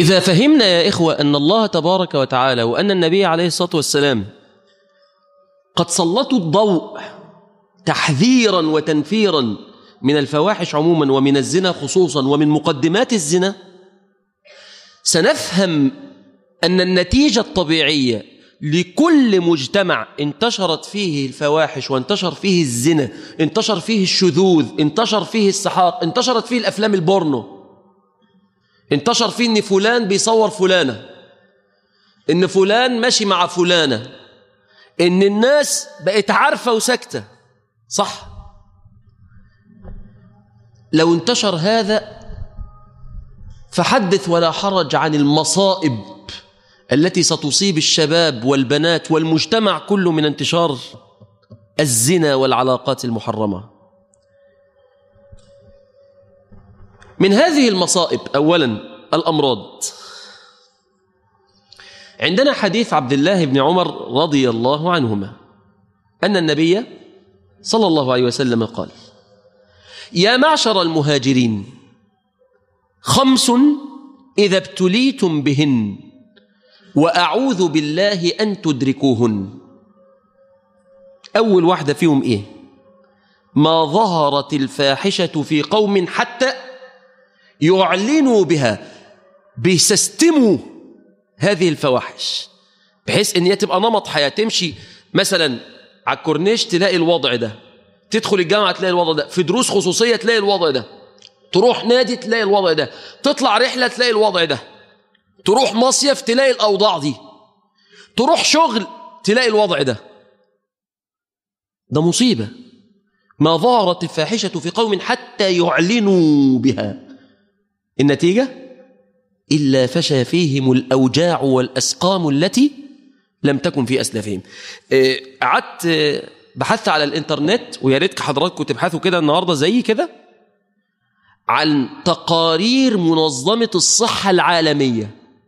إذا فهمنا يا إخوة أن الله تبارك وتعالى وأن النبي عليه الصلاة والسلام قد سلطوا الضوء تحذيرا وتنفيرا من الفواحش عموما ومن الزنا خصوصا ومن مقدمات الزنا سنفهم أن النتيجة الطبيعية لكل مجتمع انتشرت فيه الفواحش وانتشر فيه الزنا انتشر فيه الشذوذ انتشر فيه السحاق انتشرت فيه الأفلام البورنو انتشر فيه ان فلان بيصور فلانة ان فلان ماشي مع فلانة ان الناس بقت عارفة وساكتة صح لو انتشر هذا فحدث ولا حرج عن المصائب التي ستصيب الشباب والبنات والمجتمع كله من انتشار الزنا والعلاقات المحرمه من هذه المصائب اولا الامراض عندنا حديث عبد الله بن عمر رضي الله عنهما ان النبي صلى الله عليه وسلم قال يا معشر المهاجرين خمس اذا ابتليتم بهن واعوذ بالله ان تدركوهن اول واحده فيهم ايه ما ظهرت الفاحشه في قوم حتى يعلنوا بها بيسستموا هذه الفواحش بحيث ان هي تبقى نمط حياه تمشي مثلا على الكورنيش تلاقي الوضع ده تدخل الجامعه تلاقي الوضع ده في دروس خصوصيه تلاقي الوضع ده تروح نادي تلاقي الوضع ده تطلع رحله تلاقي الوضع ده تروح مصيف تلاقي الاوضاع دي تروح شغل تلاقي الوضع ده ده مصيبه ما ظهرت الفاحشه في قوم حتى يعلنوا بها النتيجة إلا فشى فيهم الأوجاع والأسقام التي لم تكن في أسلافهم قعدت بحثت على الإنترنت ويا ريت حضراتكم تبحثوا كده النهاردة زي كده عن تقارير منظمة الصحة العالمية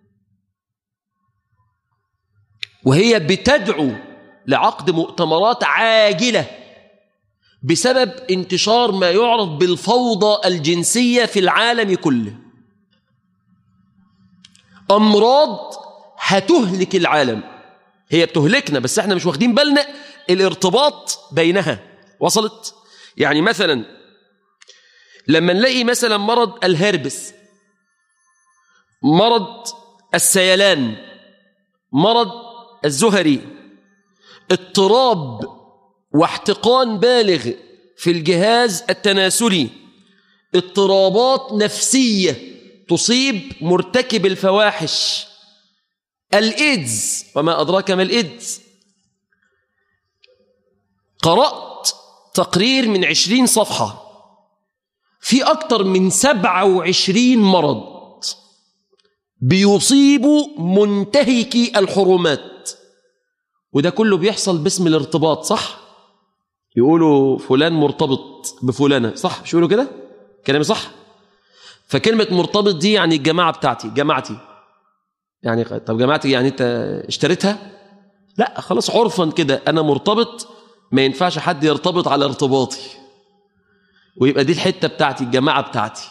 وهي بتدعو لعقد مؤتمرات عاجلة بسبب انتشار ما يعرف بالفوضى الجنسية في العالم كله أمراض هتهلك العالم هي بتهلكنا بس احنا مش واخدين بالنا الارتباط بينها وصلت يعني مثلا لما نلاقي مثلا مرض الهربس مرض السيلان مرض الزهري اضطراب واحتقان بالغ في الجهاز التناسلي اضطرابات نفسيه تصيب مرتكب الفواحش الايدز وما ادراك ما الايدز قرات تقرير من عشرين صفحه في اكتر من سبعه وعشرين مرض بيصيبوا منتهكي الحرمات وده كله بيحصل باسم الارتباط صح يقولوا فلان مرتبط بفلانة صح مش يقولوا كده كلامي صح فكلمة مرتبط دي يعني الجماعة بتاعتي جماعتي يعني طب جماعتي يعني انت اشتريتها لا خلاص عرفا كده انا مرتبط ما ينفعش حد يرتبط على ارتباطي ويبقى دي الحتة بتاعتي الجماعة بتاعتي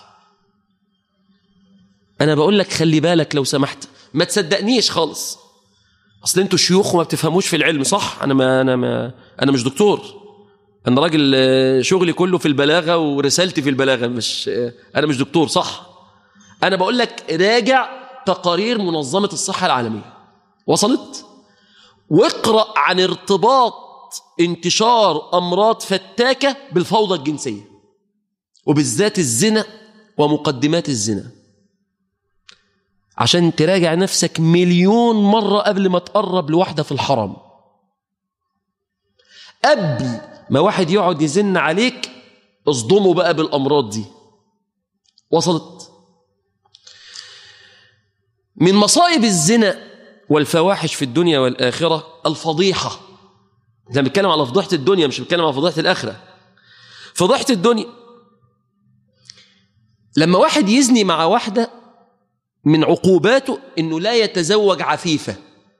انا بقول لك خلي بالك لو سمحت ما تصدقنيش خالص اصل انتوا شيوخ وما بتفهموش في العلم صح انا ما انا ما انا مش دكتور انا راجل شغلي كله في البلاغه ورسالتي في البلاغه مش انا مش دكتور صح انا بقول لك راجع تقارير منظمه الصحه العالميه وصلت واقرا عن ارتباط انتشار امراض فتاكه بالفوضى الجنسيه وبالذات الزنا ومقدمات الزنا عشان تراجع نفسك مليون مرة قبل ما تقرب لواحدة في الحرم قبل ما واحد يقعد يزن عليك اصدمه بقى بالأمراض دي وصلت من مصائب الزنا والفواحش في الدنيا والآخرة الفضيحة احنا بنتكلم على فضيحة الدنيا مش بنتكلم على فضيحة الآخرة فضيحة الدنيا لما واحد يزني مع واحدة من عقوباته انه لا يتزوج عفيفه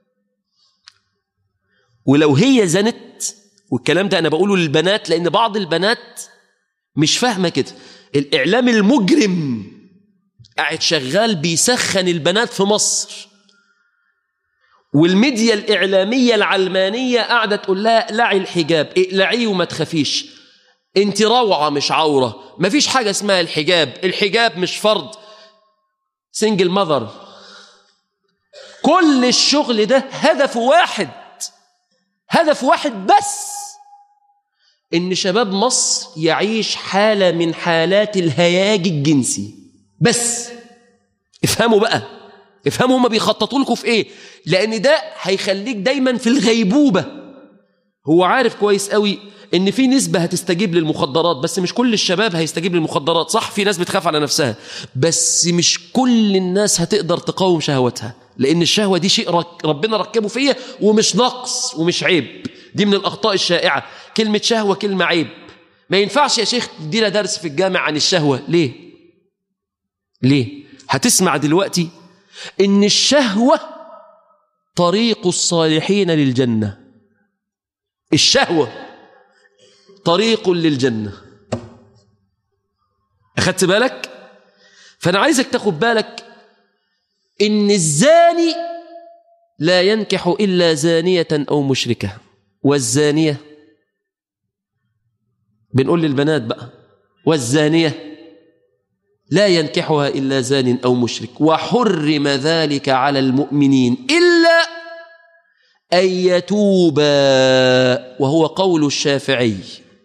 ولو هي زنت والكلام ده انا بقوله للبنات لان بعض البنات مش فاهمه كده الاعلام المجرم قاعد شغال بيسخن البنات في مصر والميديا الإعلامية العلمانية قاعدة تقول لها اقلعي الحجاب اقلعيه وما تخافيش انت روعة مش عورة مفيش حاجة اسمها الحجاب الحجاب مش فرض سنجل ماذر كل الشغل ده هدف واحد هدف واحد بس ان شباب مصر يعيش حالة من حالات الهياج الجنسي بس افهموا بقى افهموا هما بيخططوا لكم في ايه لان ده هيخليك دايما في الغيبوبة هو عارف كويس قوي ان في نسبة هتستجيب للمخدرات بس مش كل الشباب هيستجيب للمخدرات صح في ناس بتخاف على نفسها بس مش كل الناس هتقدر تقاوم شهوتها لان الشهوة دي شيء رك ربنا ركبه فيا ومش نقص ومش عيب دي من الاخطاء الشائعة كلمة شهوة كلمة عيب ما ينفعش يا شيخ تدينا درس في الجامع عن الشهوة ليه ليه هتسمع دلوقتي ان الشهوة طريق الصالحين للجنة الشهوة طريق للجنة أخدت بالك؟ فأنا عايزك تاخد بالك إن الزاني لا ينكح إلا زانية أو مشركة والزانية بنقول للبنات بقى والزانية لا ينكحها إلا زان أو مشرك وحرم ذلك على المؤمنين إلا أن يتوبا وهو قول الشافعي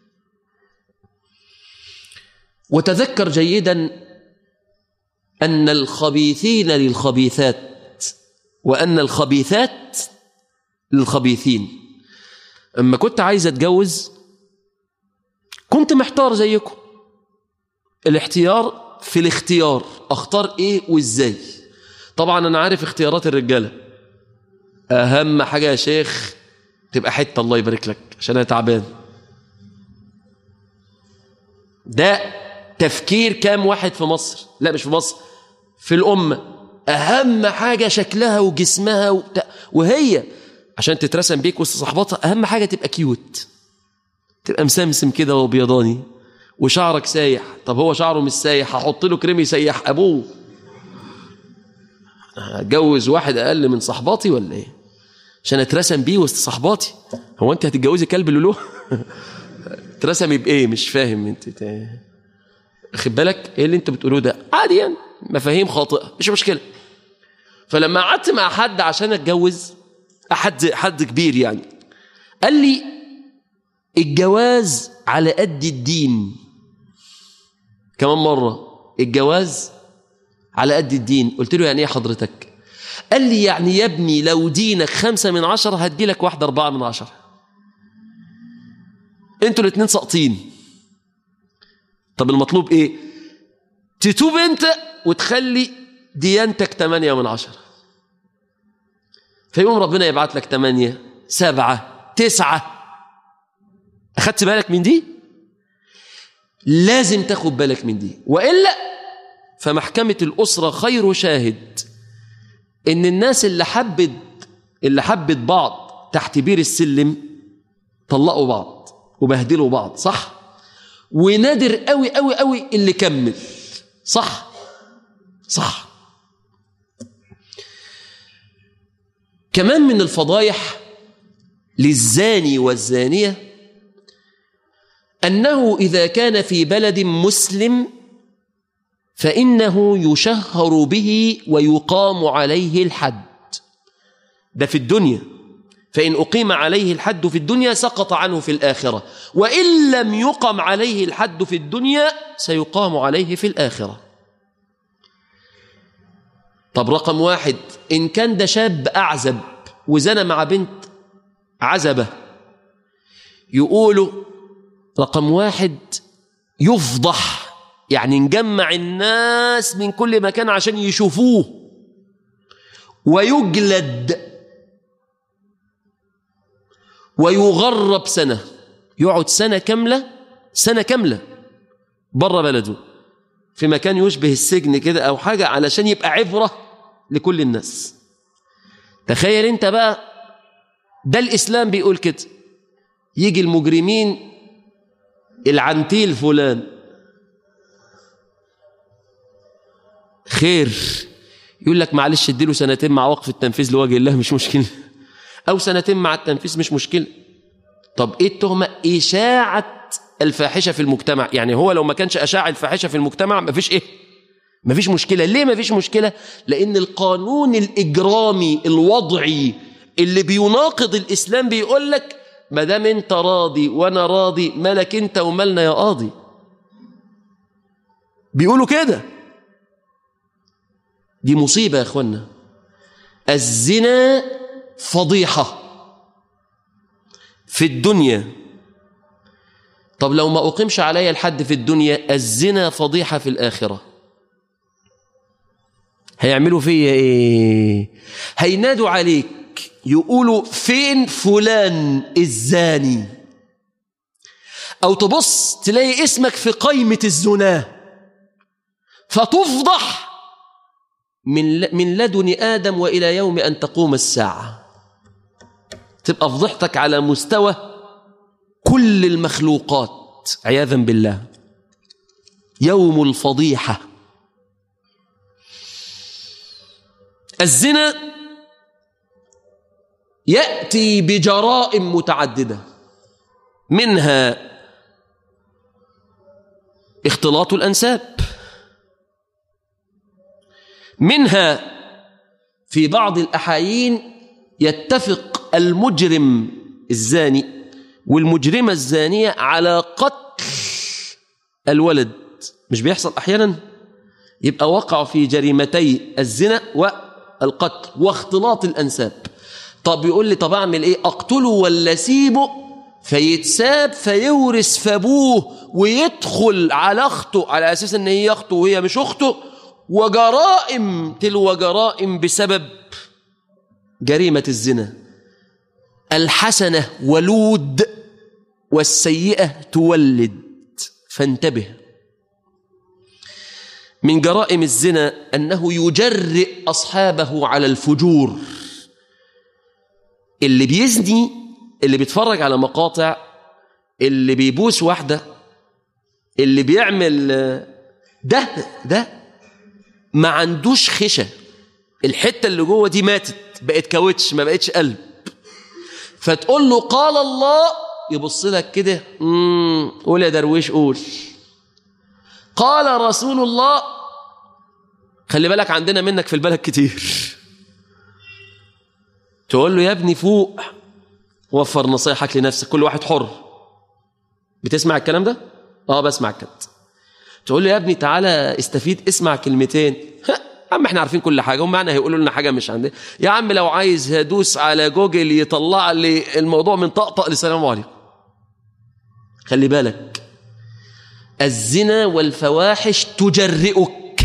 وتذكر جيدا أن الخبيثين للخبيثات وأن الخبيثات للخبيثين أما كنت عايز أتجوز كنت محتار زيكم الاحتيار في الاختيار اختار ايه وازاي طبعا انا عارف اختيارات الرجاله اهم حاجه يا شيخ تبقى حته الله يبارك لك عشان انا تعبان ده تفكير كام واحد في مصر لا مش في مصر في الامه اهم حاجه شكلها وجسمها وبتاع. وهي عشان تترسم بيك وسط صحباتها اهم حاجه تبقى كيوت تبقى مسمسم كده وبيضاني وشعرك سايح طب هو شعره مش سايح هحط له كريم يسيح ابوه هتجوز واحد اقل من صحباتي ولا ايه عشان اترسم بيه وسط صحباتي هو انت هتتجوزي كلب لولو اترسمي بايه مش فاهم انت واخد بالك ايه اللي انت بتقولوه ده عادي يعني مفاهيم خاطئه مش مشكله فلما قعدت مع حد عشان اتجوز حد حد كبير يعني قال لي الجواز على قد الدين كمان مرة الجواز على قد الدين قلت له يعني ايه حضرتك قال لي يعني يا ابني لو دينك خمسة من عشرة هدي لك واحدة أربعة من عشرة انتوا الاتنين ساقطين طب المطلوب ايه تتوب انت وتخلي ديانتك تمانية من عشرة فيقوم ربنا يبعت لك تمانية سبعة تسعة أخدت بالك من دي لازم تاخد بالك من دي وإلا فمحكمة الأسرة خير شاهد إن الناس اللي حبت اللي حبت بعض تحت بير السلم طلقوا بعض وبهدلوا بعض صح ونادر قوي قوي قوي اللي كمل صح صح كمان من الفضايح للزاني والزانيه أنه إذا كان في بلد مسلم فإنه يشهر به ويقام عليه الحد ده في الدنيا فإن أقيم عليه الحد في الدنيا سقط عنه في الآخرة وإن لم يقم عليه الحد في الدنيا سيقام عليه في الآخرة طب رقم واحد إن كان ده شاب أعزب وزنى مع بنت عزبة يقولوا رقم واحد يفضح يعني نجمع الناس من كل مكان عشان يشوفوه ويجلد ويغرب سنة يقعد سنة كاملة سنة كاملة بره بلده في مكان يشبه السجن كده أو حاجة علشان يبقى عبرة لكل الناس تخيل انت بقى ده الإسلام بيقول كده يجي المجرمين العنتيل فلان خير يقول لك معلش اديله سنتين مع وقف التنفيذ لوجه الله مش مشكلة أو سنتين مع التنفيذ مش مشكلة طب إيه التهمة إشاعة الفاحشة في المجتمع يعني هو لو ما كانش أشاع الفاحشة في المجتمع ما فيش إيه ما فيش مشكلة ليه ما فيش مشكلة لأن القانون الإجرامي الوضعي اللي بيناقض الإسلام بيقول لك ما دام أنت راضي وأنا راضي مالك أنت ومالنا يا قاضي بيقولوا كده دي مصيبة يا أخوانا الزنا فضيحة في الدنيا طب لو ما أقيمش عليا الحد في الدنيا الزنا فضيحة في الآخرة هيعملوا فيا إيه هينادوا عليك يقولوا فين فلان الزاني أو تبص تلاقي اسمك في قائمة الزنا فتفضح من من لدن آدم وإلى يوم أن تقوم الساعة تبقى فضحتك على مستوى كل المخلوقات عياذا بالله يوم الفضيحة الزنا يأتي بجرائم متعددة منها اختلاط الأنساب منها في بعض الأحايين يتفق المجرم الزاني والمجرمة الزانية على قتل الولد مش بيحصل أحيانا يبقى وقعوا في جريمتي الزنا والقتل واختلاط الأنساب طب يقول لي طب أعمل إيه أقتله ولا أسيبه فيتساب فيورث فابوه ويدخل على أخته على أساس إن هي أخته وهي مش أخته وجرائم تلو جرائم بسبب جريمة الزنا الحسنة ولود والسيئة تولد فانتبه من جرائم الزنا أنه يجرئ أصحابه على الفجور اللي بيزني اللي بيتفرج على مقاطع اللي بيبوس واحدة اللي بيعمل ده ده ما عندوش خشة الحتة اللي جوه دي ماتت بقت كاوتش ما بقتش قلب فتقول له قال الله يبص لك كده امم قول يا درويش قول قال رسول الله خلي بالك عندنا منك في البلد كتير تقول له يا ابني فوق وفر نصيحك لنفسك كل واحد حر بتسمع الكلام ده اه بسمع كده تقول له يا ابني تعالى استفيد اسمع كلمتين يا عم احنا عارفين كل حاجه هم معنا هيقولوا لنا حاجه مش عندنا يا عم لو عايز هدوس على جوجل يطلع لي الموضوع من طقطق لسلام عليكم خلي بالك الزنا والفواحش تجرئك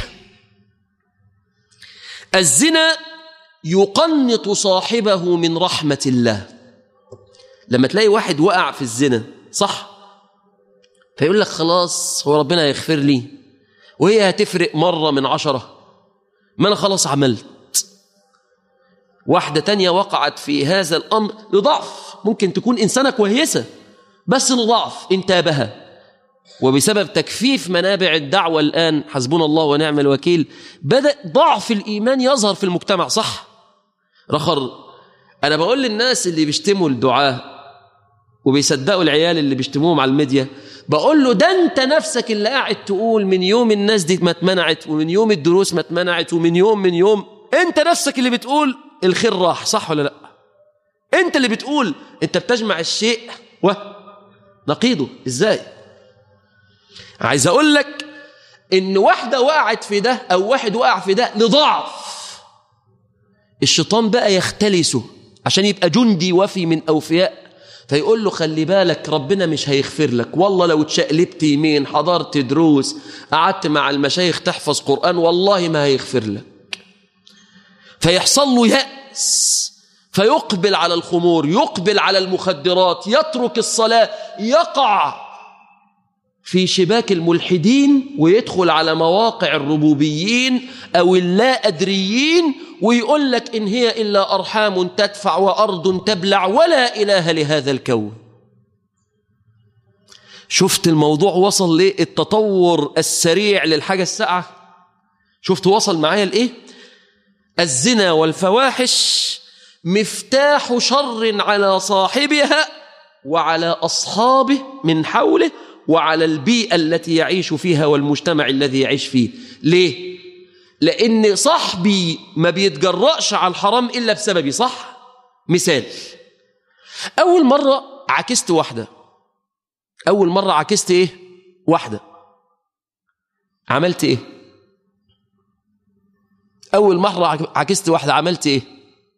الزنا يقنط صاحبه من رحمه الله لما تلاقي واحد وقع في الزنا صح فيقول لك خلاص هو ربنا يغفر لي وهي هتفرق مرة من عشرة ما أنا خلاص عملت واحدة تانية وقعت في هذا الأمر لضعف ممكن تكون إنسانة كويسة بس لضعف انتابها وبسبب تكفيف منابع الدعوة الآن حسبنا الله ونعم الوكيل بدأ ضعف الإيمان يظهر في المجتمع صح رخر أنا بقول للناس اللي بيشتموا الدعاة وبيصدقوا العيال اللي بيشتموهم على الميديا بقول له ده انت نفسك اللي قاعد تقول من يوم الناس دي ما اتمنعت ومن يوم الدروس ما اتمنعت ومن يوم من يوم انت نفسك اللي بتقول الخير راح صح ولا لا انت اللي بتقول انت بتجمع الشيء و نقيضه ازاي عايز اقول لك ان واحده وقعت في ده او واحد وقع في ده لضعف الشيطان بقى يختلسه عشان يبقى جندي وفي من اوفياء فيقول له خلي بالك ربنا مش هيغفر لك والله لو اتشقلبت يمين حضرت دروس قعدت مع المشايخ تحفظ قرآن والله ما هيغفر لك فيحصل له يأس فيقبل على الخمور يقبل على المخدرات يترك الصلاة يقع في شباك الملحدين ويدخل على مواقع الربوبيين أو اللا أدريين ويقول لك إن هي إلا أرحام تدفع وأرض تبلع ولا إله لهذا الكون شفت الموضوع وصل للتطور السريع للحاجة الساعة شفت وصل معايا لايه الزنا والفواحش مفتاح شر على صاحبها وعلى اصحابه من حوله وعلى البيئه التي يعيش فيها والمجتمع الذي يعيش فيه ليه لان صاحبي ما بيتجرأش على الحرام الا بسببي صح مثال اول مره عكست واحده اول مره عكست ايه واحده عملت ايه اول مره عكست واحده عملت ايه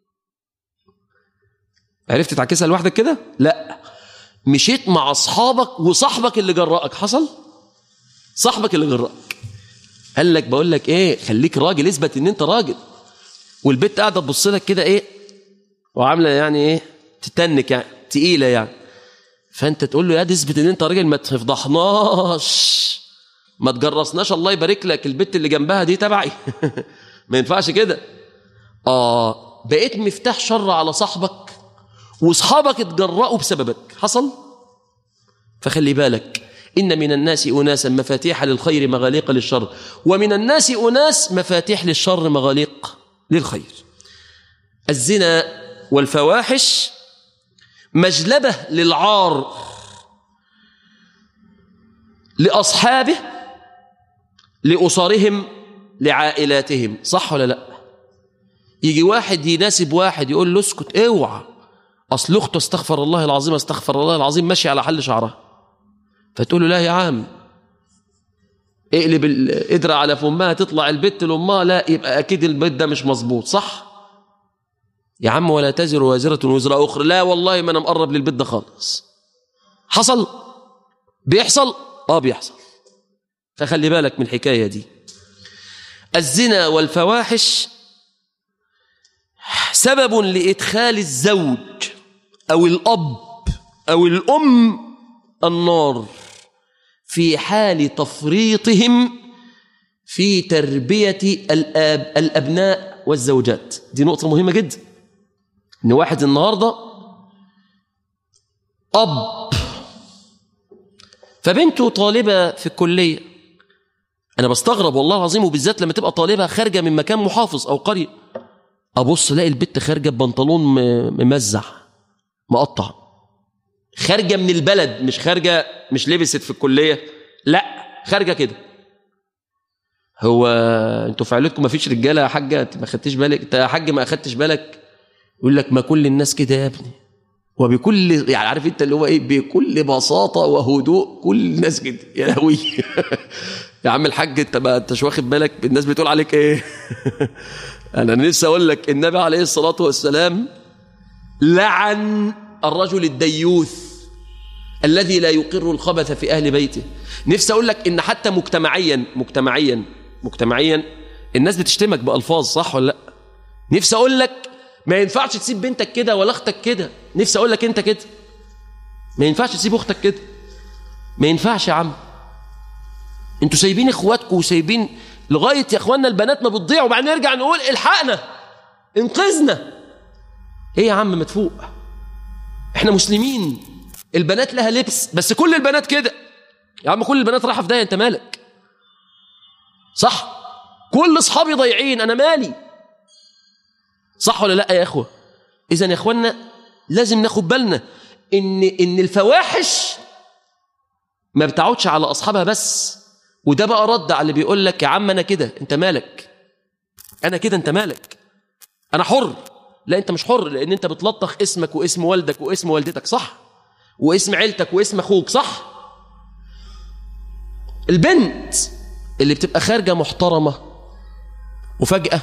عرفت تعكسها لوحدك كده لا مشيت مع اصحابك وصاحبك اللي جرأك حصل صاحبك اللي جرأك قال لك بقول لك ايه خليك راجل اثبت ان انت راجل والبت قاعده تبص لك كده ايه وعامله يعني ايه تتنك يعني تقيله يعني فانت تقول له يا دي اثبت ان انت راجل ما تفضحناش ما تجرسناش الله يبارك لك البت اللي جنبها دي تبعي ما ينفعش كده اه بقيت مفتاح شر على صاحبك واصحابك اتجرأوا بسببك حصل فخلي بالك إن من الناس أناسا مفاتيح للخير مغاليق للشر ومن الناس أناس مفاتيح للشر مغاليق للخير الزنا والفواحش مجلبة للعار لأصحابه لأسرهم لعائلاتهم صح ولا لا يجي واحد يناسب واحد يقول له اسكت اوعى اصل اخته استغفر الله العظيم استغفر الله العظيم ماشي على حل شعرها فتقول له لا يا عم اقلب القدرة على فمها تطلع البت لامها لا يبقى اكيد البيت ده مش مظبوط صح يا عم ولا تزر وازرة وزر اخرى لا والله ما انا مقرب للبيت ده خالص حصل بيحصل اه بيحصل فخلي بالك من الحكايه دي الزنا والفواحش سبب لادخال الزوج او الاب او الام النار في حال تفريطهم في تربيه الاب الابناء والزوجات دي نقطه مهمه جدا ان واحد النهارده اب فبنته طالبه في الكليه انا بستغرب والله العظيم وبالذات لما تبقى طالبه خارجه من مكان محافظ او قريه ابص الاقي البت خارجه ببنطلون ممزع مقطع خارجه من البلد مش خارجه مش لبست في الكليه لا خارجه كده هو انتوا في عيلتكم ما فيش رجاله يا حاجه انت ما خدتش بالك انت يا حاج ما اخدتش بالك يقول لك ما كل الناس كده يا ابني وبكل يعني عارف انت اللي هو ايه بكل بساطه وهدوء كل الناس كده يا لهوي يا عم الحاج انت ما انتش واخد بالك الناس بتقول عليك ايه انا لسه اقول لك النبي عليه الصلاه والسلام لعن الرجل الديوث الذي لا يقر الخبث في اهل بيته نفسي اقول لك ان حتى مجتمعيا مجتمعيا مجتمعيا الناس بتشتمك بالفاظ صح ولا لا نفسي اقول لك ما ينفعش تسيب بنتك كده ولا اختك كده نفسي اقول لك انت كده ما ينفعش تسيب اختك كده ما ينفعش يا عم انتوا سايبين اخواتكم وسايبين لغايه يا اخواننا البنات ما بتضيع وبعدين نرجع نقول الحقنا انقذنا ايه يا عم ما تفوق احنا مسلمين البنات لها لبس بس كل البنات كده يا عم كل البنات رايحه في داهيه انت مالك صح كل اصحابي ضايعين انا مالي صح ولا لا يا اخوه اذا يا اخوانا لازم ناخد بالنا ان ان الفواحش ما بتعودش على اصحابها بس وده بقى رد على اللي بيقول لك يا عم انا كده انت مالك انا كده انت مالك انا حر لا انت مش حر لان انت بتلطخ اسمك واسم والدك واسم والدتك صح واسم عيلتك واسم اخوك صح البنت اللي بتبقى خارجه محترمه وفجاه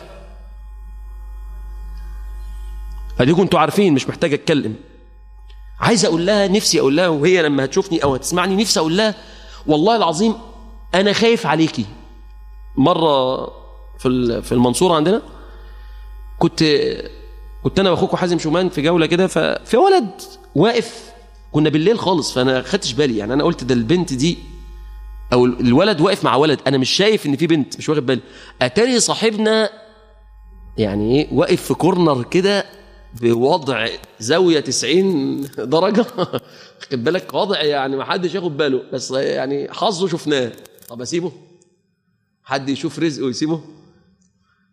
هديكم انتوا عارفين مش محتاج اتكلم عايز اقول لها نفسي اقول لها وهي لما هتشوفني او هتسمعني نفسي اقول لها والله العظيم انا خايف عليكي مره في في المنصوره عندنا كنت كنت انا واخوك حازم شومان في جوله كده ففي ولد واقف كنا بالليل خالص فانا خدتش بالي يعني انا قلت ده البنت دي او الولد واقف مع ولد انا مش شايف ان في بنت مش واخد بالي اتاري صاحبنا يعني ايه واقف في كورنر كده بوضع زاويه 90 درجه خد بالك وضع يعني ما حدش ياخد باله بس يعني حظه شفناه طب اسيبه حد يشوف رزقه ويسيبه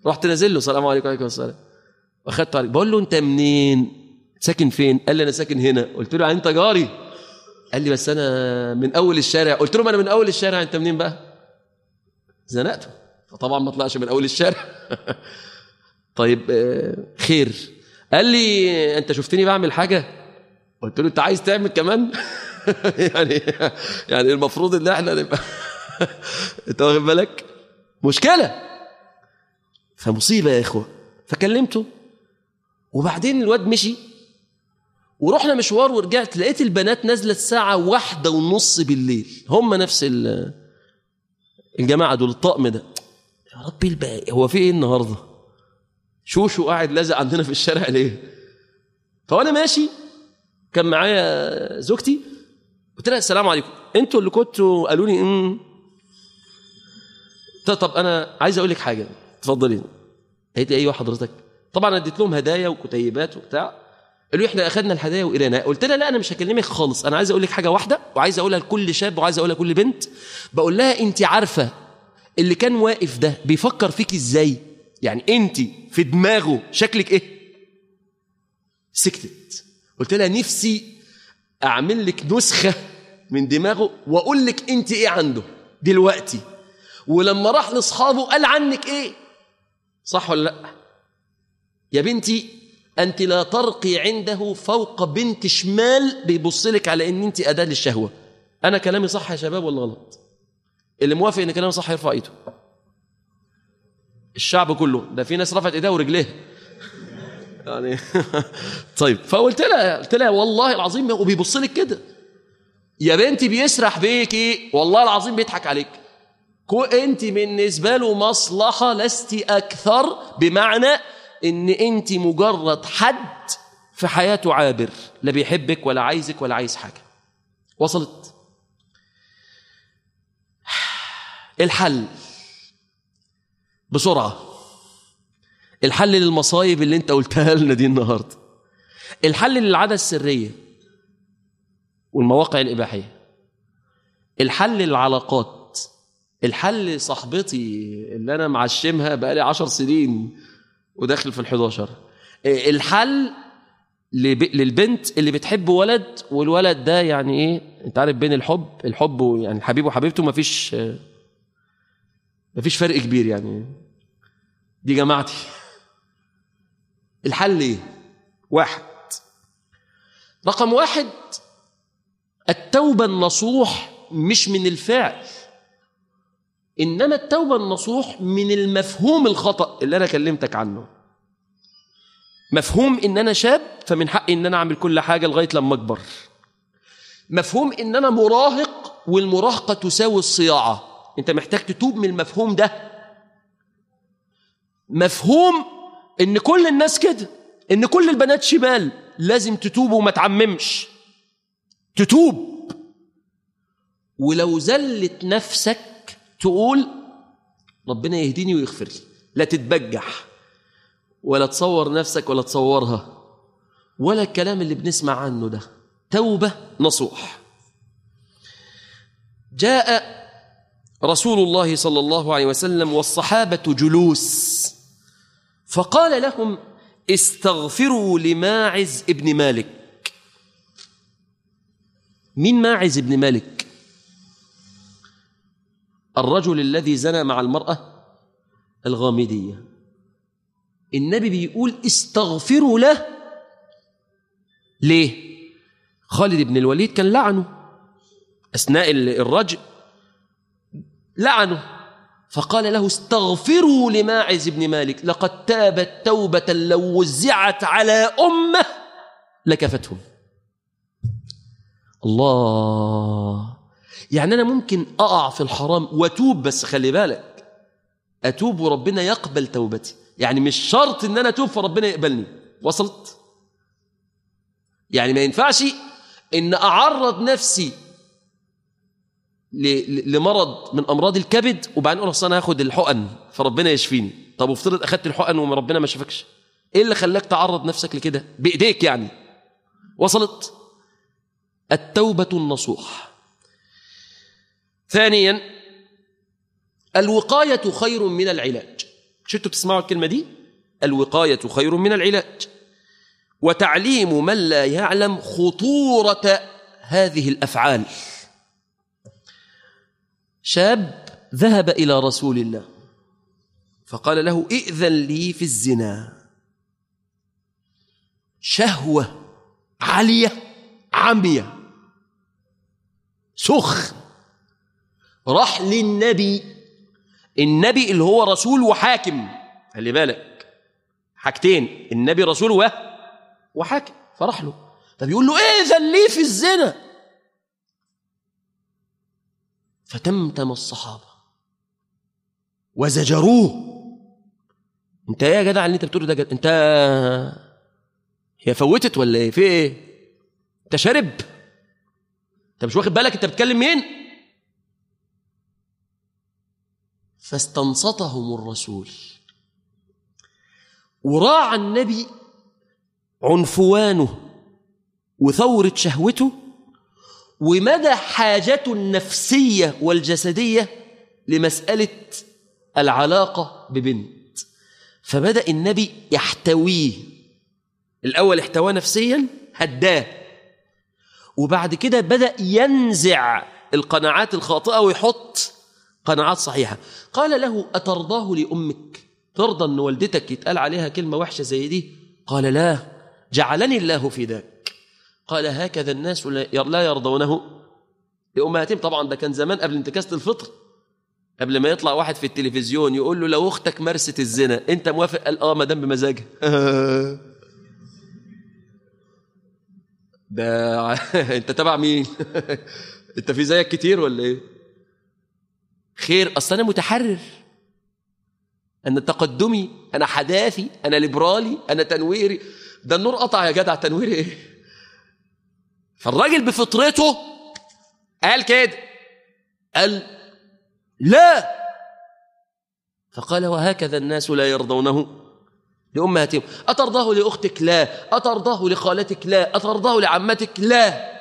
رحت نازل له السلام عليكم وعليكم السلام واخدته عليك بقول له انت منين ساكن فين قال لي انا ساكن هنا قلت له يعني انت جاري قال لي بس انا من اول الشارع قلت له ما انا من اول الشارع انت منين بقى زنقته فطبعا ما طلعش من اول الشارع طيب آه، خير قال لي انت شفتني بعمل حاجه قلت له انت عايز تعمل كمان يعني يعني المفروض ان احنا نبقى انت واخد بالك مشكله فمصيبه يا اخوه فكلمته وبعدين الواد مشي ورحنا مشوار ورجعت لقيت البنات نازله الساعه واحدة ونص بالليل هم نفس ال- الجماعه دول الطقم ده يا ربي الباقي هو في ايه النهارده شوشو قاعد لازق عندنا في الشارع ليه فوانا ماشي كان معايا زوجتي قلت لها السلام عليكم انتوا اللي كنتوا قالوا لي امم قلت لها طب انا عايز اقول لك حاجه اتفضلي قالت لي ايوه حضرتك طبعا اديت لهم هدايا وكتيبات وبتاع قالوا لي احنا اخذنا الهدايا والينا قلت لها لا انا مش هكلمك خالص انا عايز اقول لك حاجه واحده وعايز اقولها لكل شاب وعايز اقولها لكل بنت بقول لها انت عارفه اللي كان واقف ده بيفكر فيك ازاي يعني انت في دماغه شكلك ايه سكتت قلت لها نفسي اعمل لك نسخه من دماغه واقول لك انت ايه عنده دلوقتي ولما راح لاصحابه قال عنك ايه صح ولا لا يا بنتي انت لا ترقي عنده فوق بنت شمال بيبص لك على ان انت اداه للشهوه انا كلامي صح يا شباب ولا غلط اللي موافق ان كلامي صح يرفع ايده الشعب كله ده في ناس رفعت ايديها ورجليها يعني طيب فقلت لها قلت لها والله العظيم وبيبص لك كده يا بنتي بيسرح بيكي والله العظيم بيضحك عليك كو انت بالنسبه له مصلحه لست اكثر بمعنى ان انت مجرد حد في حياته عابر لا بيحبك ولا عايزك ولا عايز حاجه وصلت الحل بسرعه الحل للمصايب اللي انت قلتها لنا دي النهارده الحل للعاده السريه والمواقع الاباحيه الحل للعلاقات الحل صاحبتي اللي انا معشمها بقالي عشر سنين وداخل في الحداشر الحل لب... للبنت اللي بتحب ولد والولد ده يعني ايه انت عارف بين الحب الحب و- يعني الحبيب وحبيبته مفيش مفيش فرق كبير يعني دي جماعتي الحل ايه واحد رقم واحد التوبة النصوح مش من الفعل إنما التوبة النصوح من المفهوم الخطأ اللي أنا كلمتك عنه مفهوم إن أنا شاب فمن حقي إن أنا أعمل كل حاجة لغاية لما أكبر مفهوم إن أنا مراهق والمراهقة تساوي الصياعة أنت محتاج تتوب من المفهوم ده مفهوم إن كل الناس كده إن كل البنات شمال لازم تتوب وما تعممش تتوب ولو زلت نفسك تقول ربنا يهديني ويغفر لي لا تتبجح ولا تصور نفسك ولا تصورها ولا الكلام اللي بنسمع عنه ده توبة نصوح جاء رسول الله صلى الله عليه وسلم والصحابة جلوس فقال لهم استغفروا لماعز ابن مالك مين ماعز ابن مالك الرجل الذي زنى مع المرأة الغامدية النبي بيقول استغفروا له ليه خالد بن الوليد كان لعنه أثناء الرجل لعنه فقال له استغفروا لماعز بن مالك لقد تابت توبة لو وزعت على أمة لكفتهم الله يعني أنا ممكن أقع في الحرام وأتوب بس خلي بالك أتوب وربنا يقبل توبتي يعني مش شرط إن أنا أتوب فربنا يقبلني وصلت يعني ما ينفعش إن أعرض نفسي لمرض من امراض الكبد وبعدين اقول اصل انا هاخد الحقن فربنا يشفيني طب وافترض اخدت الحقن وربنا ما شافكش ايه اللي خلاك تعرض نفسك لكده بايديك يعني وصلت التوبه النصوح ثانيا الوقايه خير من العلاج مش انتوا بتسمعوا الكلمة دي الوقاية خير من العلاج وتعليم من لا يعلم خطورة هذه الأفعال شاب ذهب إلى رسول الله فقال له ائذن لي في الزنا شهوة عالية عمية سخ راح للنبي النبي اللي هو رسول وحاكم خلي بالك حاجتين النبي رسول و وحاكم فراح له فبيقول له اذن لي في الزنا فتمتم الصحابه وزجروه انت ايه يا جدع اللي انت بتقوله ده جد... انت هي فوتت ولا ايه في ايه انت شارب انت مش واخد بالك انت بتكلم مين فاستنصتهم الرسول وراعى النبي عنفوانه وثورة شهوته ومدى حاجته النفسية والجسدية لمسألة العلاقة ببنت فبدأ النبي يحتويه الأول احتواه نفسيا هداه وبعد كده بدأ ينزع القناعات الخاطئة ويحط قناعات صحيحة قال له أترضاه لأمك ترضى أن والدتك يتقال عليها كلمة وحشة زي دي قال لا جعلني الله في ذاك قال هكذا الناس لا يرضونه لأمهاتهم طبعا ده كان زمان قبل انتكاسة الفطر قبل ما يطلع واحد في التلفزيون يقول له لو اختك مارست الزنا انت موافق قال اه ما دام بمزاجها ده انت تبع مين انت في زيك كتير ولا ايه خير اصل انا متحرر انا تقدمي انا حداثي انا ليبرالي انا تنويري ده النور قطع يا جدع تنويري ايه فالراجل بفطرته قال كده قال لا فقال وهكذا الناس لا يرضونه لأمهاتهم أترضاه لأختك لا أترضاه لخالتك لا أترضاه لعمتك لا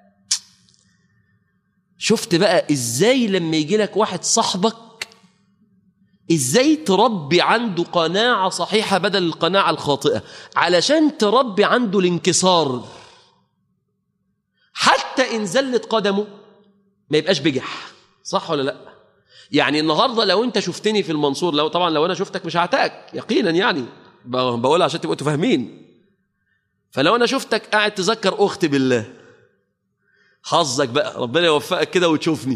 شفت بقى إزاي لما يجي لك واحد صاحبك إزاي تربي عنده قناعة صحيحة بدل القناعة الخاطئة علشان تربي عنده الانكسار حتى إن زلت قدمه ما يبقاش بجح صح ولا لا يعني النهارده لو انت شفتني في المنصور لو طبعا لو انا شفتك مش هعتقك يقينا يعني بقولها عشان تبقوا فاهمين فلو انا شفتك قاعد تذكر اختي بالله حظك بقى ربنا يوفقك كده وتشوفني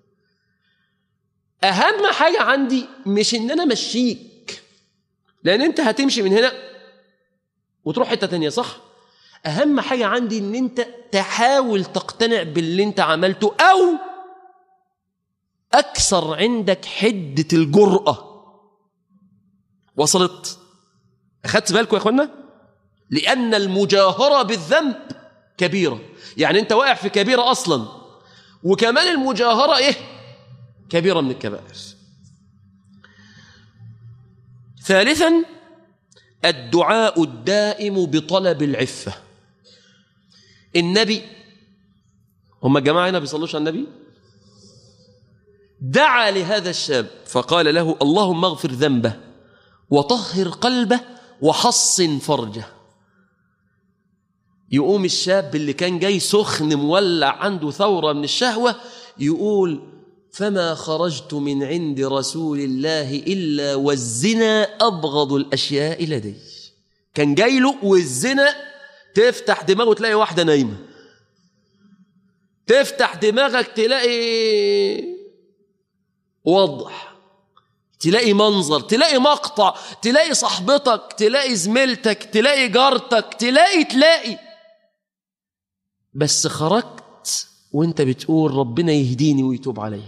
اهم حاجه عندي مش ان انا امشيك لان انت هتمشي من هنا وتروح حته تانية صح اهم حاجه عندي ان انت تحاول تقتنع باللي انت عملته او اكثر عندك حده الجراه وصلت اخدت بالكم يا اخوانا لان المجاهره بالذنب كبيره يعني انت واقع في كبيره اصلا وكمان المجاهره ايه كبيره من الكبائر ثالثا الدعاء الدائم بطلب العفه النبي هم الجماعه هنا بيصلوش على النبي دعا لهذا الشاب فقال له اللهم اغفر ذنبه وطهر قلبه وحصن فرجه يقوم الشاب اللي كان جاي سخن مولع عنده ثورة من الشهوة يقول فما خرجت من عند رسول الله إلا والزنا أبغض الأشياء لدي كان جاي له والزنا تفتح دماغه تلاقي واحدة نايمة تفتح دماغك تلاقي واضح تلاقي منظر تلاقي مقطع تلاقي صاحبتك تلاقي زميلتك تلاقي جارتك تلاقي تلاقي بس خرجت وانت بتقول ربنا يهديني ويتوب علي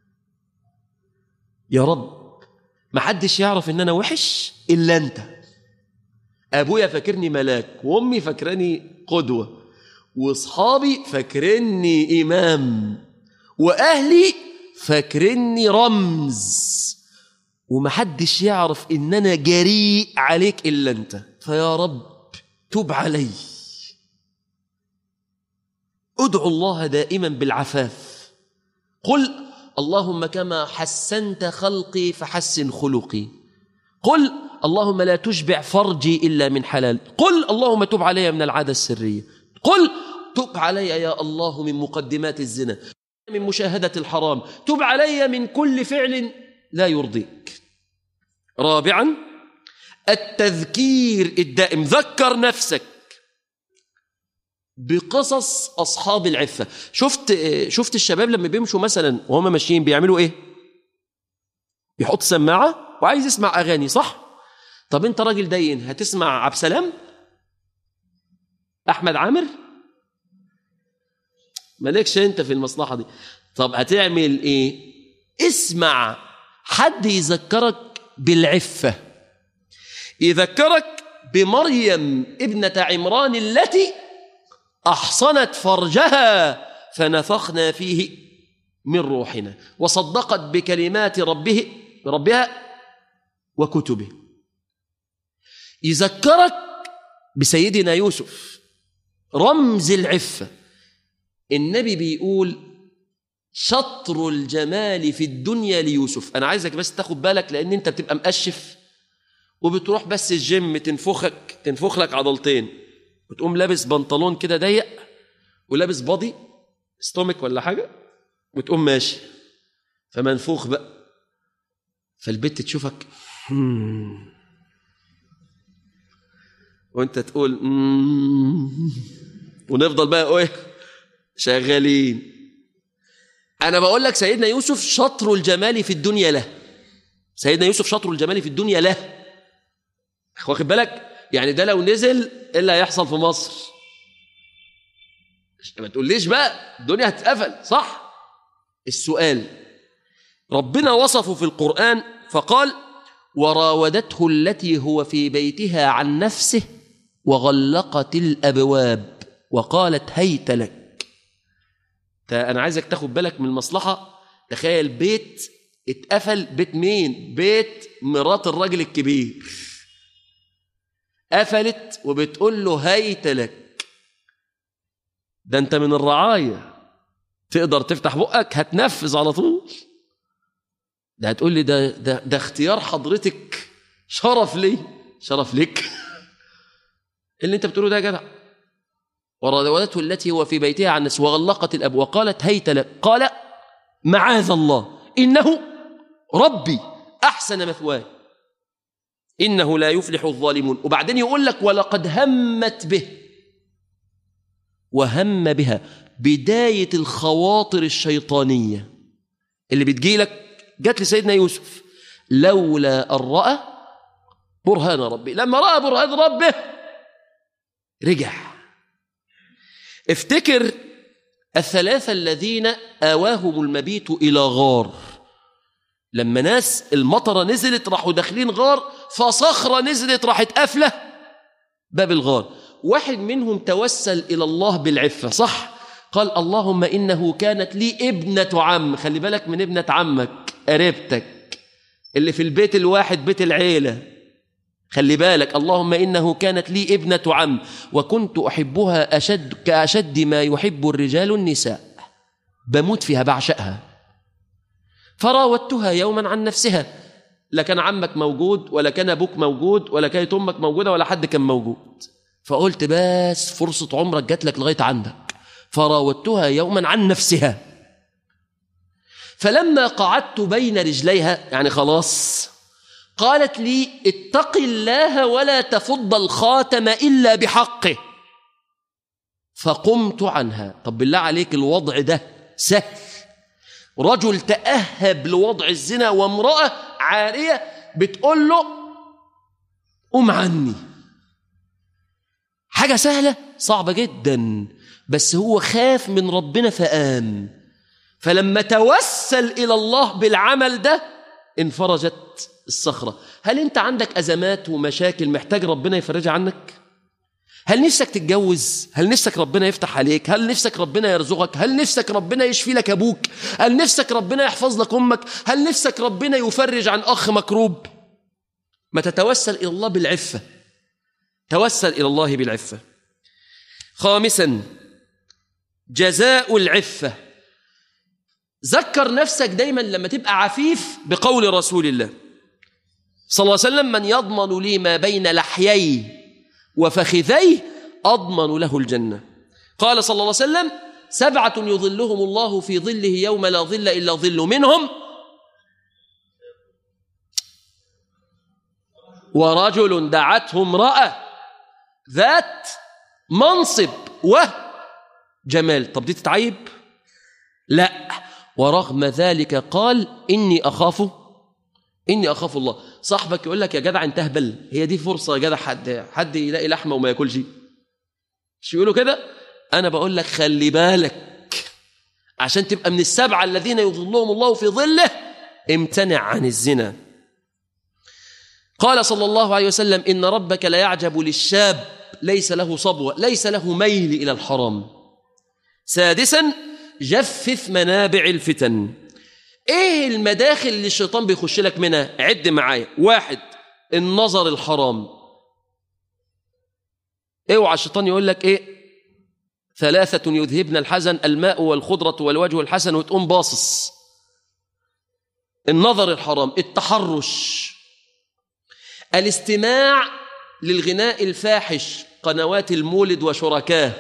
يا رب ما حدش يعرف ان انا وحش الا انت ابويا فاكرني ملاك وامي فاكراني قدوه واصحابي فاكرني امام واهلي فاكرني رمز ومحدش يعرف ان انا جريء عليك الا انت فيا رب تب علي ادعو الله دائما بالعفاف قل اللهم كما حسنت خلقي فحسن خلقي قل اللهم لا تشبع فرجي إلا من حلال قل اللهم تب علي من العادة السرية قل تب علي يا الله من مقدمات الزنا من مشاهدة الحرام تب علي من كل فعل لا يرضيك رابعا التذكير الدائم ذكر نفسك بقصص أصحاب العفة شفت شفت الشباب لما بيمشوا مثلا وهم ماشيين بيعملوا إيه يحط سماعة وعايز يسمع أغاني صح طب أنت راجل دين هتسمع عبد سلام أحمد عامر مالكش أنت في المصلحة دي طب هتعمل إيه اسمع حد يذكرك بالعفة يذكرك بمريم ابنة عمران التي أحصنت فرجها فنفخنا فيه من روحنا وصدقت بكلمات ربه ربها وكتبه يذكرك بسيدنا يوسف رمز العفة النبي بيقول شطر الجمال في الدنيا ليوسف أنا عايزك بس تاخد بالك لأن أنت بتبقى مقشف وبتروح بس الجيم تنفخك تنفخ لك عضلتين وتقوم لابس بنطلون كده ضيق ولابس بادي ستومك ولا حاجة وتقوم ماشي فمنفوخ بقى فالبت تشوفك "مم". وانت تقول "مم". ونفضل بقى ايه شغالين انا بقول لك سيدنا يوسف شطر الجمال في الدنيا له سيدنا يوسف شطر الجمال في الدنيا له واخد بالك يعني ده لو نزل ايه اللي هيحصل في مصر ما تقوليش بقى الدنيا هتتقفل صح السؤال ربنا وصفه في القرآن فقال وراودته التي هو في بيتها عن نفسه وغلقت الأبواب وقالت هيت لك تا- أنا عايزك تاخد بالك من المصلحة تخيل بيت اتقفل بيت مين بيت مرات الراجل الكبير قفلت وبتقول له هيت لك ده انت من الرعاية تقدر تفتح بقك هتنفذ على طول ده هتقول لي ده ده ده اختيار حضرتك شرف لي شرف لك اللي انت بتقوله ده يا جدع وراودته التي هو في بيتها عن نفسه وغلقت الاب وقالت هيت لك قال معاذ الله انه ربي احسن مثواي انه لا يفلح الظالمون وبعدين يقول لك ولقد همت به وهم بها بدايه الخواطر الشيطانيه اللي بتجيلك جات لسيدنا يوسف لولا ان راى برهان ربي لما راى برهان ربه رجع افتكر الثلاثه الذين اواهم المبيت الى غار لما ناس المطره نزلت راحوا داخلين غار فصخره نزلت راحت قافله باب الغار واحد منهم توسل الى الله بالعفه صح قال اللهم انه كانت لي ابنه عم خلي بالك من ابنه عمك قريبتك اللي في البيت الواحد بيت العيله خلي بالك اللهم انه كانت لي ابنه عم وكنت احبها اشد كاشد ما يحب الرجال النساء بموت فيها بعشقها فراودتها يوما عن نفسها لا كان عمك موجود ولا كان ابوك موجود ولا كانت امك موجوده ولا حد كان موجود فقلت بس فرصه عمرك جات لك لغايه عندك فراودتها يوما عن نفسها فلما قعدت بين رجليها يعني خلاص قالت لي اتق الله ولا تفض الخاتم الا بحقه فقمت عنها طب بالله عليك الوضع ده سهل رجل تأهب لوضع الزنا وامرأة عارية بتقول له قم عني حاجة سهلة صعبة جدا بس هو خاف من ربنا فقام فلما توسل إلى الله بالعمل ده انفرجت الصخرة هل أنت عندك أزمات ومشاكل محتاج ربنا يفرجها عنك؟ هل نفسك تتجوز؟ هل نفسك ربنا يفتح عليك؟ هل نفسك ربنا يرزقك؟ هل نفسك ربنا يشفي لك أبوك؟ هل نفسك ربنا يحفظ لك أمك؟ هل نفسك ربنا يفرج عن أخ مكروب؟ ما تتوسل إلى الله بالعفة توسل إلى الله بالعفة خامسا جزاء العفة ذكر نفسك دايما لما تبقى عفيف بقول رسول الله صلى الله عليه وسلم من يضمن لي ما بين لحييه وفخذيه أضمن له الجنة قال صلى الله عليه وسلم سبعة يظلهم الله في ظله يوم لا ظل إلا ظل منهم ورجل دعته امرأة ذات منصب وجمال طب دي تتعيب لا ورغم ذلك قال إني أخاف إني أخاف الله صاحبك يقول لك يا جدع انت هبل هي دي فرصة يا جدع حد حد يلاقي لحمة وما ياكلش مش يقولوا كده أنا بقول لك خلي بالك عشان تبقى من السبعة الذين يظلهم الله في ظله امتنع عن الزنا قال صلى الله عليه وسلم إن ربك لا يعجب للشاب ليس له صبوة ليس له ميل إلى الحرام سادسا جفف منابع الفتن ايه المداخل اللي الشيطان بيخش لك منها عد معايا واحد النظر الحرام اوعى الشيطان يقول لك ايه ثلاثة يذهبن الحزن الماء والخضرة والوجه الحسن وتقوم باصص النظر الحرام التحرش الاستماع للغناء الفاحش قنوات المولد وشركاه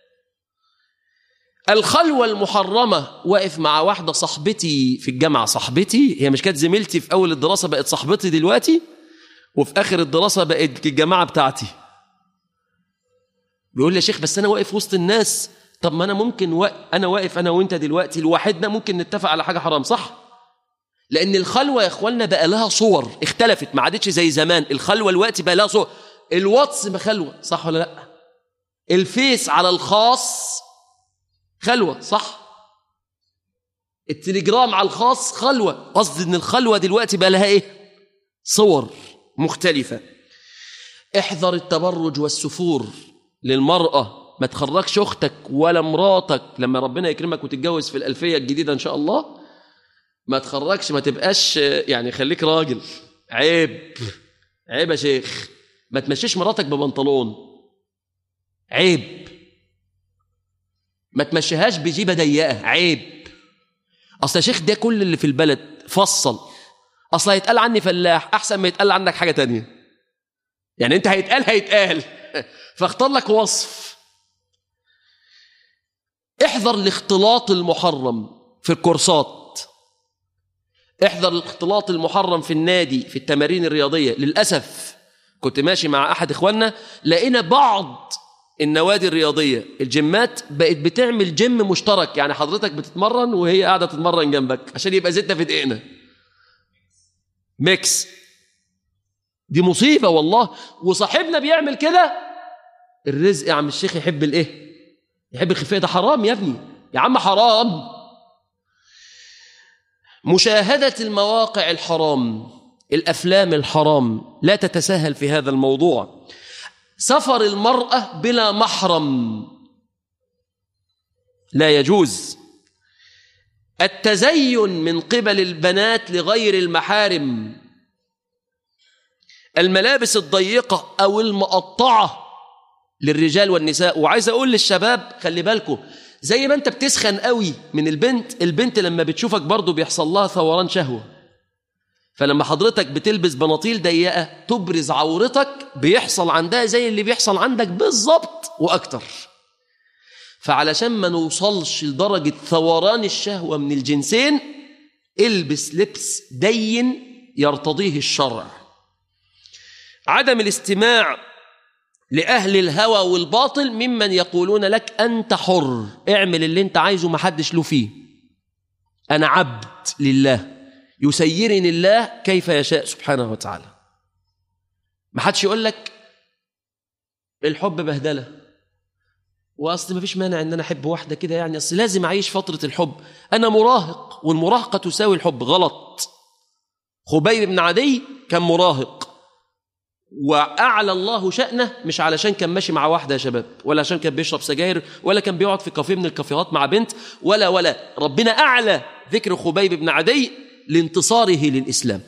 الخلوة المحرمة واقف مع واحدة صاحبتي في الجامعة صاحبتي هي مش كانت زميلتي في أول الدراسة بقت صاحبتي دلوقتي وفي آخر الدراسة بقت الجماعة بتاعتي بيقول لي يا شيخ بس أنا واقف وسط الناس طب ما أنا ممكن و... أنا واقف أنا وأنت دلوقتي لوحدنا ممكن نتفق على حاجة حرام صح؟ لأن الخلوة يا إخواننا بقى لها صور اختلفت ما عادتش زي زمان الخلوة الوقت بقى لها صور الواتس بخلوة صح ولا لأ؟ الفيس على الخاص خلوة صح التليجرام على الخاص خلوة قصد ان الخلوة دلوقتي بقى لها ايه صور مختلفة احذر التبرج والسفور للمرأة ما تخرجش اختك ولا مراتك لما ربنا يكرمك وتتجوز في الألفية الجديدة ان شاء الله ما تخرجش ما تبقاش يعني خليك راجل عيب عيب يا شيخ ما تمشيش مراتك ببنطلون عيب ما تمشيهاش بجيبه ضيقه عيب اصل يا شيخ ده كل اللي في البلد فصل اصل هيتقال عني فلاح احسن ما يتقال عنك حاجه تانية يعني انت هيتقال هيتقال فاختار لك وصف احذر الاختلاط المحرم في الكورسات احذر الاختلاط المحرم في النادي في التمارين الرياضيه للاسف كنت ماشي مع احد اخواننا لقينا بعض النوادي الرياضيه الجيمات بقت بتعمل جيم مشترك يعني حضرتك بتتمرن وهي قاعده تتمرن جنبك عشان يبقى زيتنا في دقيقنا ميكس دي مصيبه والله وصاحبنا بيعمل كده الرزق يا عم الشيخ يحب الايه يحب الخفيه ده حرام يا ابني يا عم حرام مشاهده المواقع الحرام الافلام الحرام لا تتساهل في هذا الموضوع سفر المرأة بلا محرم لا يجوز التزين من قبل البنات لغير المحارم الملابس الضيقة أو المقطعة للرجال والنساء وعايز أقول للشباب خلي بالكم زي ما أنت بتسخن قوي من البنت البنت لما بتشوفك برضو بيحصل لها ثوران شهوة فلما حضرتك بتلبس بناطيل ضيقه تبرز عورتك بيحصل عندها زي اللي بيحصل عندك بالظبط واكتر فعلشان ما نوصلش لدرجه ثوران الشهوه من الجنسين البس لبس دين يرتضيه الشرع عدم الاستماع لاهل الهوى والباطل ممن يقولون لك انت حر اعمل اللي انت عايزه ما حدش له فيه انا عبد لله يسيرني الله كيف يشاء سبحانه وتعالى ما حدش يقول لك الحب بهدله واصل ما فيش مانع ان انا احب واحده كده يعني اصل لازم اعيش فتره الحب انا مراهق والمراهقه تساوي الحب غلط خبيب بن عدي كان مراهق واعلى الله شانه مش علشان كان ماشي مع واحده يا شباب ولا عشان كان بيشرب سجاير ولا كان بيقعد في كافيه من الكافيهات مع بنت ولا ولا ربنا اعلى ذكر خبيب بن عدي لانتصاره للإسلام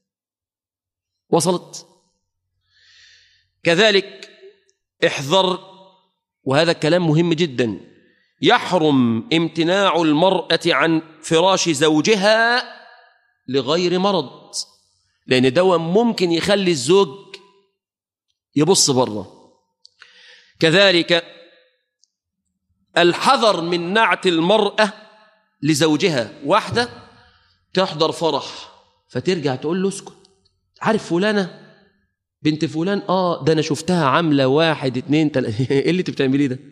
وصلت كذلك احذر وهذا الكلام مهم جدا يحرم امتناع المرأة عن فراش زوجها لغير مرض لأن ده ممكن يخلي الزوج يبص بره كذلك الحذر من نعت المرأة لزوجها واحدة تحضر فرح فترجع تقول له اسكت عارف فلانة بنت فلان اه ده انا شفتها عاملة واحد اتنين تلاتة ايه اللي انت بتعمليه ده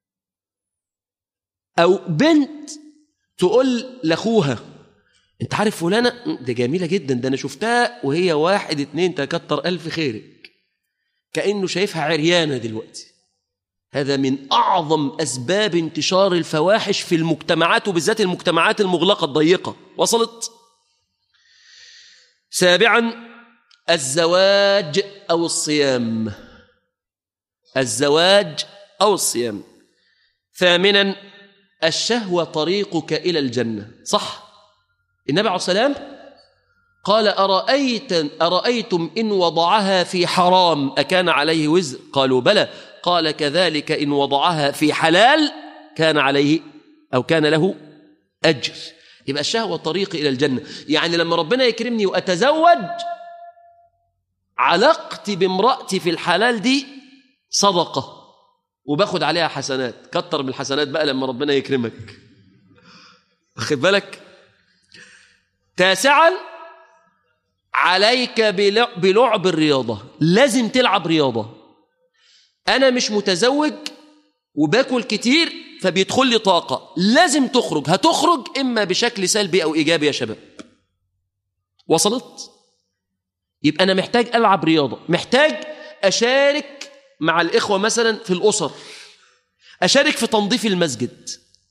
او بنت تقول لاخوها انت عارف فلانة ده جميلة جدا ده انا شفتها وهي واحد اتنين تكتر الف خيرك كأنه شايفها عريانة دلوقتي هذا من أعظم أسباب انتشار الفواحش في المجتمعات وبالذات المجتمعات المغلقة الضيقة وصلت سابعا الزواج أو الصيام الزواج أو الصيام ثامنا الشهوة طريقك إلى الجنة صح النبي عليه السلام قال أرأيت أرأيتم إن وضعها في حرام أكان عليه وزر قالوا بلى قال كذلك إن وضعها في حلال كان عليه أو كان له أجر يبقى الشهوة طريق إلى الجنة يعني لما ربنا يكرمني وأتزوج علاقتي بامرأتي في الحلال دي صدقة وباخد عليها حسنات كتر من الحسنات بقى لما ربنا يكرمك واخد بالك تاسعا عليك بلعب الرياضة لازم تلعب رياضة أنا مش متزوج وباكل كتير فبيدخل لي طاقة لازم تخرج هتخرج إما بشكل سلبي أو إيجابي يا شباب وصلت؟ يبقى أنا محتاج ألعب رياضة محتاج أشارك مع الإخوة مثلا في الأسر أشارك في تنظيف المسجد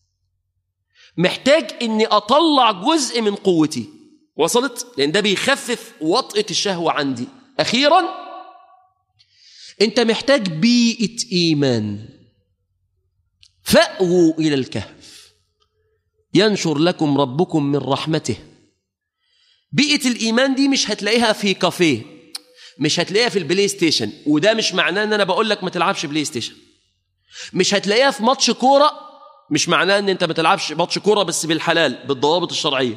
محتاج أني أطلع جزء من قوتي وصلت؟ لأن ده بيخفف وطئة الشهوة عندي أخيرا أنت محتاج بيئة إيمان فأووا إلى الكهف ينشر لكم ربكم من رحمته بيئة الإيمان دي مش هتلاقيها في كافيه مش هتلاقيها في البلاي ستيشن وده مش معناه ان انا بقول لك ما تلعبش بلاي ستيشن مش هتلاقيها في ماتش كوره مش معناه ان انت ما تلعبش ماتش كوره بس بالحلال بالضوابط الشرعيه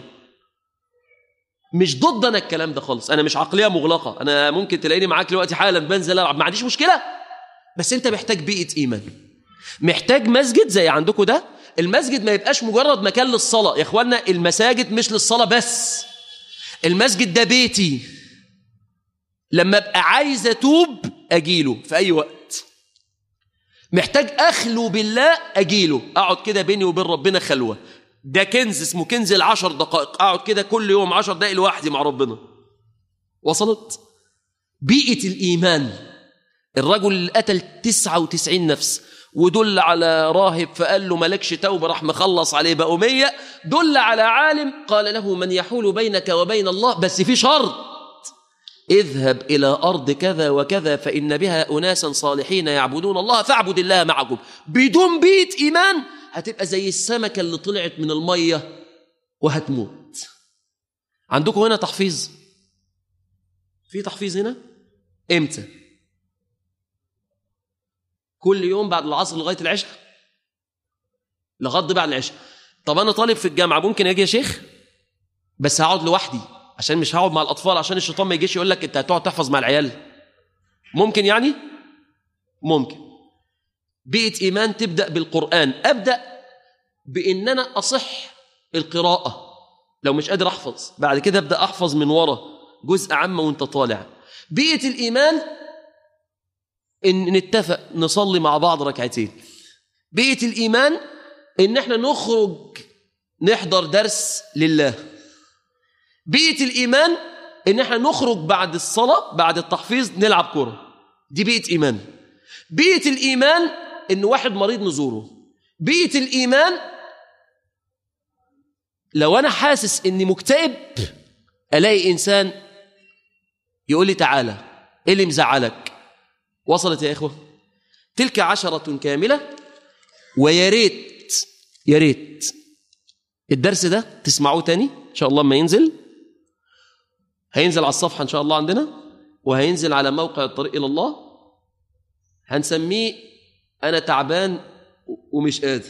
مش ضد انا الكلام ده خالص انا مش عقليه مغلقه انا ممكن تلاقيني معاك دلوقتي حالا بنزل العب ما عنديش مشكله بس انت محتاج بيئه ايمان محتاج مسجد زي عندكم ده المسجد ما يبقاش مجرد مكان للصلاه يا اخوانا المساجد مش للصلاه بس المسجد ده بيتي لما ابقى عايز اتوب اجيله في اي وقت محتاج اخلو بالله اجيله اقعد كده بيني وبين ربنا خلوه ده كنز اسمه كنز العشر دقائق اقعد كده كل يوم عشر دقائق لوحدي مع ربنا وصلت بيئة الإيمان الرجل اللي قتل تسعة وتسعين نفس ودل على راهب فقال له ملكش توبة راح مخلص عليه بقوا مية دل على عالم قال له من يحول بينك وبين الله بس في شرط اذهب إلى أرض كذا وكذا فإن بها أناسا صالحين يعبدون الله فاعبد الله معكم بدون بيت إيمان هتبقى زي السمكة اللي طلعت من المية وهتموت عندكم هنا تحفيظ في تحفيظ هنا امتى كل يوم بعد العصر لغاية العشاء لغاية بعد العشاء طب أنا طالب في الجامعة ممكن أجي يا شيخ بس هقعد لوحدي عشان مش هقعد مع الأطفال عشان الشيطان ما يجيش يقول لك أنت هتقعد تحفظ مع العيال ممكن يعني ممكن بيئة إيمان تبدأ بالقرآن أبدأ بإن أنا أصح القراءة لو مش قادر أحفظ بعد كده أبدأ أحفظ من ورا جزء عامة وانت طالع بيئة الإيمان إن نتفق نصلي مع بعض ركعتين بيئة الإيمان إن احنا نخرج نحضر درس لله بيئة الإيمان إن احنا نخرج بعد الصلاة بعد التحفيظ نلعب كورة دي بيئة إيمان بيئة الإيمان إن واحد مريض نزوره بيئة الإيمان لو أنا حاسس إني مكتئب ألاقي إنسان يقول لي تعالى إيه اللي مزعلك وصلت يا إخوة تلك عشرة كاملة ويا ريت يا ريت الدرس ده تسمعوه تاني إن شاء الله ما ينزل هينزل على الصفحة إن شاء الله عندنا وهينزل على موقع الطريق إلى الله هنسميه أنا تعبان ومش قادر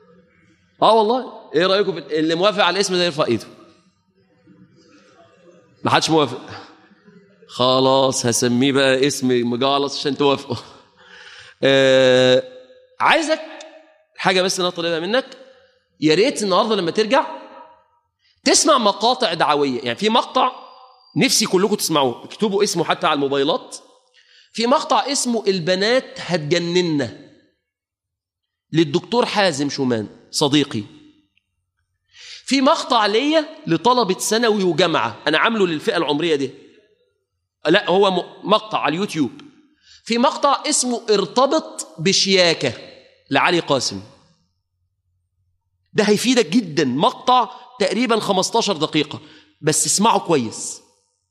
اه والله ايه رايكم في اللي موافق على الاسم ده يرفع ايده ما حدش موافق خلاص هسميه بقى اسم مجعلص عشان توافقوا آه عايزك حاجه بس انا طالبها منك يا ريت النهارده لما ترجع تسمع مقاطع دعويه يعني في مقطع نفسي كلكم تسمعوه اكتبوا اسمه حتى على الموبايلات في مقطع اسمه البنات هتجننا للدكتور حازم شومان صديقي في مقطع ليا لطلبة ثانوي وجامعة أنا عامله للفئة العمرية دي لا هو م- مقطع على اليوتيوب في مقطع اسمه ارتبط بشياكة لعلي قاسم ده هيفيدك جدا مقطع تقريبا 15 دقيقة بس اسمعه كويس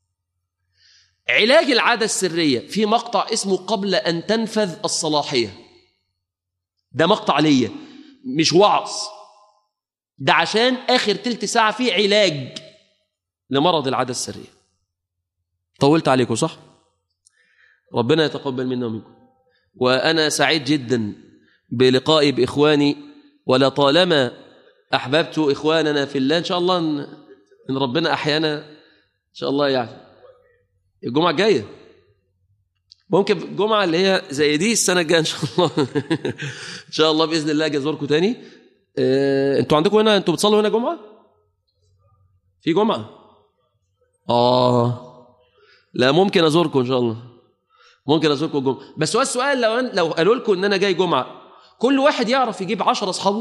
علاج العادة السرية في مقطع اسمه قبل أن تنفذ الصلاحية ده مقطع ليا مش وعظ ده عشان آخر تلت ساعة فيه علاج لمرض العادة السرية طولت عليكم صح؟ ربنا يتقبل منا ومنكم وأنا سعيد جدا بلقائي بإخواني ولطالما أحببت إخواننا في الله إن شاء الله إن إن ربنا أحيانا إن شاء الله يعني الجمعة الجاية ممكن الجمعة اللي هي زي دي السنة الجاية إن شاء الله إن شاء الله بإذن الله أجي أزوركم تاني آه، أنتوا عندكم هنا أنتوا بتصلوا هنا جمعة؟ في جمعة؟ آه لا ممكن أزوركم إن شاء الله ممكن أزوركم الجمعة بس هو السؤال لو أن لو قالوا لكم إن أنا جاي جمعة كل واحد يعرف يجيب 10 أصحابه؟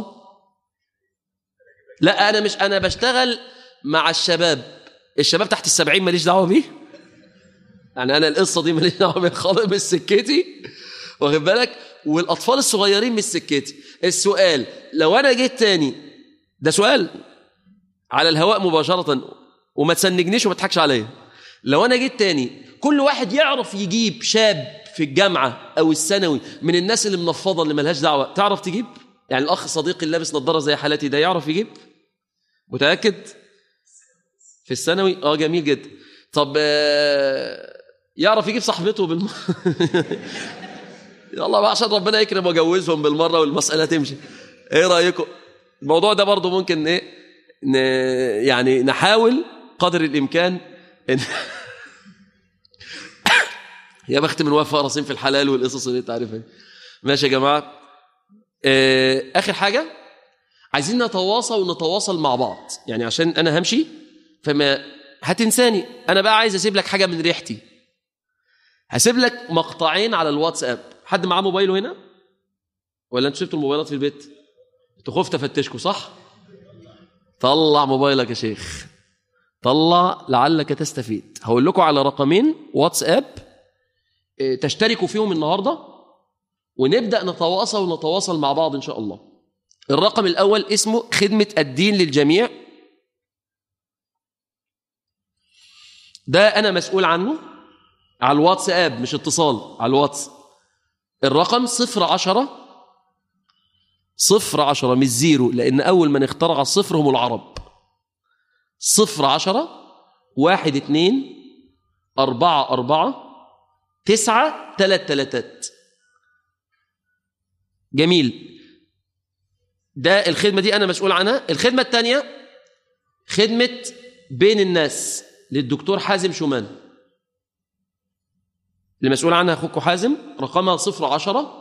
لا أنا مش أنا بشتغل مع الشباب الشباب تحت السبعين ماليش دعوة بيه يعني انا القصه دي ماليش دعوه بيها خالص مش سكتي واخد بالك والاطفال الصغيرين مش سكتي السؤال لو انا جيت تاني ده سؤال على الهواء مباشره وما تسنجنيش وما تضحكش عليا لو انا جيت تاني كل واحد يعرف يجيب شاب في الجامعه او الثانوي من الناس اللي منفضه اللي ملهاش دعوه تعرف تجيب يعني الاخ صديقي اللي لابس نظاره زي حالتي ده يعرف يجيب متاكد في الثانوي اه جميل جدا طب آه، يعرف يجيب صاحبته بالم... يلا بقى عشان ربنا يكرم واجوزهم بالمره والمساله تمشي ايه رايكم الموضوع ده برضو ممكن ايه ن... يعني نحاول قدر الامكان ان يا بخت من وفاء راسين في الحلال والقصص اللي انت عارفها دي. ماشي يا جماعه آه، اخر حاجه عايزين نتواصل ونتواصل مع بعض يعني عشان انا همشي فما هتنساني انا بقى عايز اسيب لك حاجه من ريحتي هسيب لك مقطعين على الواتساب حد معاه موبايله هنا ولا انتوا سبتوا الموبايلات في البيت انتوا خفت افتشكوا صح طلع موبايلك يا شيخ طلع لعلك تستفيد هقول لكم على رقمين واتساب اه، تشتركوا فيهم النهارده ونبدا نتواصل ونتواصل مع بعض ان شاء الله الرقم الاول اسمه خدمه الدين للجميع ده انا مسؤول عنه على الواتساب مش اتصال على الواتس الرقم صفر عشرة صفر عشرة مش زيرو لأن أول من اخترع الصفر هم العرب صفر عشرة واحد اتنين أربعة أربعة تسعة تلات تلاتات جميل ده الخدمة دي أنا مسؤول عنها الخدمة الثانية خدمة بين الناس للدكتور حازم شومان اللي مسؤول عنها أخوكم حازم رقمها صفر عشرة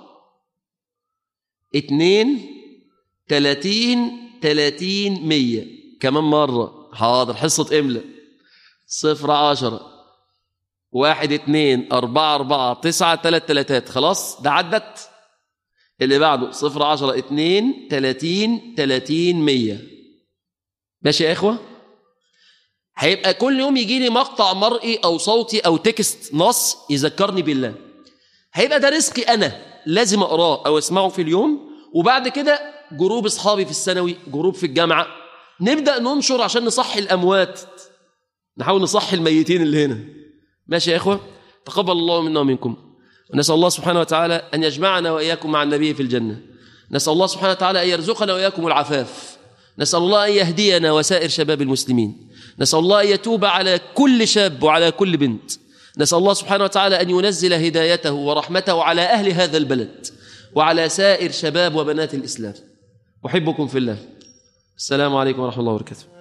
اتنين تلاتين تلاتين مية كمان مرة حاضر حصة إملة صفر عشرة واحد اتنين أربعة أربعة تسعة تلات تلاتات خلاص ده عدت اللي بعده صفر عشرة اتنين تلاتين تلاتين مية ماشي يا إخوة هيبقى كل يوم يجي لي مقطع مرئي أو صوتي أو تكست نص يذكرني بالله هيبقى ده رزقي أنا لازم أقراه أو أسمعه في اليوم وبعد كده جروب أصحابي في الثانوي جروب في الجامعة نبدأ ننشر عشان نصحي الأموات نحاول نصحي الميتين اللي هنا ماشي يا إخوة تقبل الله منا ومنكم ونسأل الله سبحانه وتعالى أن يجمعنا وإياكم مع النبي في الجنة نسأل الله سبحانه وتعالى أن يرزقنا وإياكم العفاف نسأل الله أن يهدينا وسائر شباب المسلمين نسأل الله أن يتوب على كل شاب وعلى كل بنت نسأل الله سبحانه وتعالى أن ينزل هدايته ورحمته على أهل هذا البلد وعلى سائر شباب وبنات الإسلام أحبكم في الله السلام عليكم ورحمة الله وبركاته